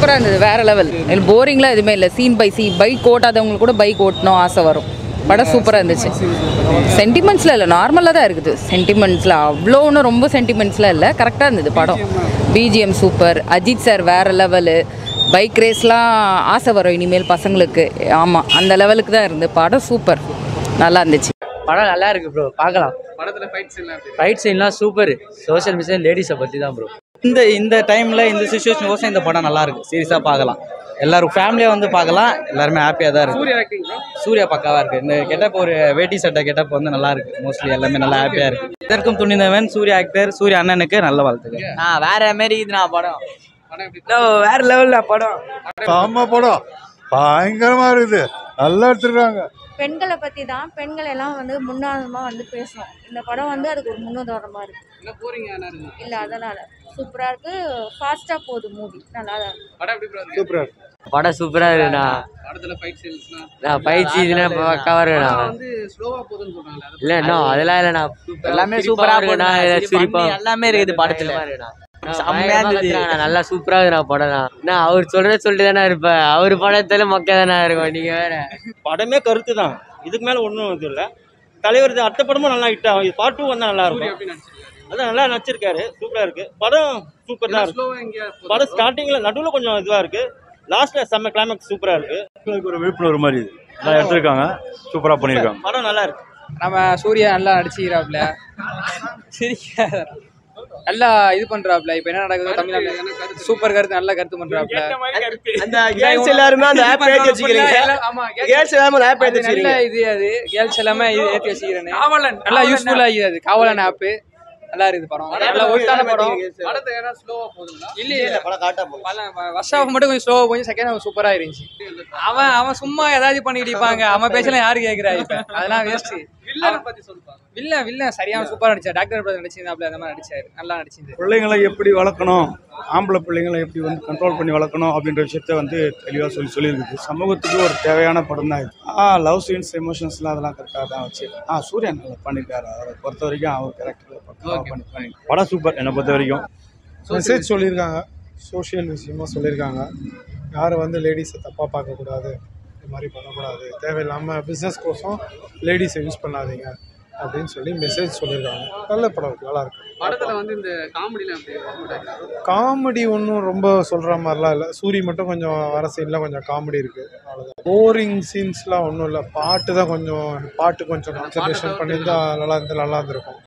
சூப்பராக இருந்தது வேற லெவல் போரிங்லாம் எதுவுமே இல்லை சீன் பை சீன் பைக் ஓட்டாதவங்களுக்கு கூட பைக் ஓட்டணும் ஆசை வரும் படம் சூப்பராக இருந்துச்சு சென்டிமெண்ட்ஸில் இல்லை நார்மலாக தான் இருக்குது சென்டிமெண்ட்ஸில் அவ்வளோ ஒன்றும் ரொம்ப சென்டிமெண்ட்ஸ்லாம் இல்லை கரெக்டாக இருந்தது படம் பிஜிஎம் சூப்பர் அஜித் சார் வேற லெவலு பைக் ரேஸ்லாம் ஆசை வரும் இனிமேல் பசங்களுக்கு ஆமாம் அந்த லெவலுக்கு தான் இருந்து படம் சூப்பர் நல்லா இருந்துச்சு படம் நல்லா இருக்கு ப்ரோ பார்க்கலாம் படத்துல ஃபைட் சீன்லாம் எப்படி ஃபைட் சீன்லாம் சூப்பர் சோஷியல் மிஷன் லேடிஸை பற்றி தான் ப்ரோ இந்த இந்த டைமில் இந்த சுச்சுவேஷன் கோசம் இந்த படம் நல்லா இருக்கு சீரியஸாக பார்க்கலாம் எல்லாரும் ஃபேமிலியாக வந்து பார்க்கலாம் எல்லாருமே ஹாப்பியாக தான் இருக்கு சூர்யா ஆக்டிங் சூர்யா பக்காவா இருக்கு இந்த கெட்டப் ஒரு வேட்டி சட்டை கெட்டப் வந்து நல்லா இருக்கு மோஸ்ட்லி எல்லாமே நல்லா ஹாப்பியாக இருக்கு இதற்கும் துணிந்தவன் சூர்யா ஆக்டர் சூர்யா அண்ணனுக்கு நல்ல வாழ்த்துக்கள் ஆ வேற மாதிரி இதுண்ணா படம் படம் எப்படி வேற லெவல்ல படம் செம்ம படம் பயங்கரமா இருக்குது நல்லா எடுத்துருக்காங்க பெண்களை பற்றி தான் பெண்கள் எல்லாம் வந்து முன்னாதமாக வந்து பேசணும் இந்த படம் வந்து அதுக்கு ஒரு முன்னுதாரணமாக இருக்குது என்ன போறீங்க என்ன இருக்கு இல்லை அதனால் சூப்பராக இருக்குது ஃபாஸ்ட்டாக போகுது மூவி நல்லா தான் இருக்கு படம் எப்படி ப்ரோ சூப்பரா படம் சூப்பரா இருக்குண்ணா படத்துல ஃபைட் சீன்ஸ்லாம் நான் பயிற்சி இதெல்லாம் பக்காவா இருக்குண்ணா வந்து ஸ்லோவா போகுதுன்னு சொல்றாங்களே அது இல்ல இன்னும் அதெல்லாம் இல்லைண்ணா எல்லாமே சிரிப்பா சூப்பரா இருக்குண்ணா, போகுதுண்ணா. இது சிரிப்பா சிரிப்பு எல்லாமே இருக்குது படத்துல. செம்மையா இருந்தது. செம்மையா நல்லா சூப்பரா இருக்குண்ணா படம் நான் அவர் சொல்றத சொல்லிட்டு தானே இருப்பேன் அவர் படத்துல மொக்க தானே இருக்கும் நீங்க வேற படமே கருத்து தான் இதுக்கு மேலே ஒன்றும் இது இல்லை தலைவர் இது அடுத்த படமும் நல்லா ஹிட் ஆகும் இது பார்ட் டூ வந்தால் நல்லா சூர்யா இருக்கும் எப்படி நடிச்சிருக்காரு அதான் நல்லா நடிச்சிருக்காரு சூப்பராக இருக்கு படம் சூப்பர் தான் இருக்கு ஸ்லோவா எங்கேயா படம் ஸ்டார்டிங்கில் நடுவில் கொஞ்சம் இதுவாக இருக்கு லாஸ்ட்டில் செம்ம கிளைமேக்ஸ் சூப்பராக இருக்கு ஒரு விழிப்புணர்வு மாதிரி இது நல்லா எடுத்திருக்காங்க சூப்பரா பண்ணியிருக்காங்க படம் நல்லா இருக்கு நம்ம சூர்யா நல்லா நடிச்சுக்கிறாப்ல சிரிக்க நல்லா இது பண்றாப்ல இப்போ என்ன நடக்குது தமிழ்நாட்டில் சூப்பர் கருத்து நல்ல கருத்து பண்றாப்ல அந்த கேர்ள்ஸ் எல்லாருமே அந்த ஆப் ஏற்றி வச்சுக்கிறீங்க எல்லாம் ஆமா கேர்ள்ஸ் எல்லாமே அந்த ஆப் ஏற்றி அது நல்ல வச்சுக்கிறீங்க இது அது கேர்ள்ஸ் எல்லாமே இது ஏற்றி வச்சுக்கிறேன் நல்லா யூஸ்ஃபுல்லா இருக்குது அது காவலன் ஆப்பு நல்லா இருக்குது படம் நல்லா ஒருத்தான படம் படத்தை ஏன்னா ஸ்லோவா போகுதுங்களா இல்லையே படம் காட்டா போகும் ஃபர்ஸ்ட் ஹாஃப் மட்டும் கொஞ்சம் ஸ்லோவாக போய் செகண்ட் ஹாஃப் சூப்பராக இருந்துச்சு அவன் அவன் சும்மா ஏதாவது பண்ணிட்டு இருப்பாங்க அவன் பேச்சலாம் யாரு கேட்குறா இப்போ அதெல்லாம் வேஸ்ட் வில்லனை பத்தி சொல்லுவாங்க வில்ல வில்ல சரியான சூப்பரா நடிச்சார் டாக்டர் பிரதர் நடிச்சிருந்தாப்ல அந்த மாதிரி நடிச்சாரு நல்லா நடிச்சிருந்து பிள்ளைங்களை எப்படி வளர்க்கணும் ஆம்பளை பிள்ளைங்களை எப்படி வந்து கண்ட்ரோல் பண்ணி வளர்க்கணும் அப்படின்ற விஷயத்த வந்து தெளிவாக சொல்லி சொல்லியிருக்குது சமூகத்துக்கு ஒரு தேவையான படம் தான் இது ஆ லவ் சீன்ஸ் எமோஷன்ஸ்லாம் அதெல்லாம் கரெக்டாக தான் வச்சு ஆ சூர்யா நல்லா பண்ணியிருக்காரு அவரை பொறுத்த வரைக்கும் அவர் கேரக்டரில் பக்காவாக பண்ணி பண்ணி படம் சூப்பர் என்னை பொறுத்த வரைக்கும் மெசேஜ் சொல்லியிருக்காங்க சோஷியல் விஷயமா சொல்லியிருக்காங்க யாரும் வந்து லேடிஸை தப்பாக பார்க்கக்கூடாது இது மாதிரி பண்ணக்கூடாது தேவையில்லாமல் பிஸ்னஸ் கோசம் லேடிஸை யூஸ் பண்ணாதீங்க அப்படின்னு சொல்லி மெசேஜ் சொல்லியிருக்காங்க நல்ல படம் நல்லா இருக்கு படத்துல வந்து இந்த காமெடிலாம் எப்படி workout ஆகிருக்கு? காமெடி ஒன்றும் ரொம்ப சொல்கிற மாதிரிலாம் இல்லை சூரி மட்டும் கொஞ்சம் வர சீனில் கொஞ்சம் காமெடி இருக்குது அவ்வளோதான் போரிங் சீன்ஸ்லாம் ஒன்றும் இல்லை பாட்டு தான் கொஞ்சம் பாட்டு கொஞ்சம் கான்சன்ட்ரேஷன் பண்ணியிருந்தா நல்லா இருந்து நல்லா இருந்திருக்கும்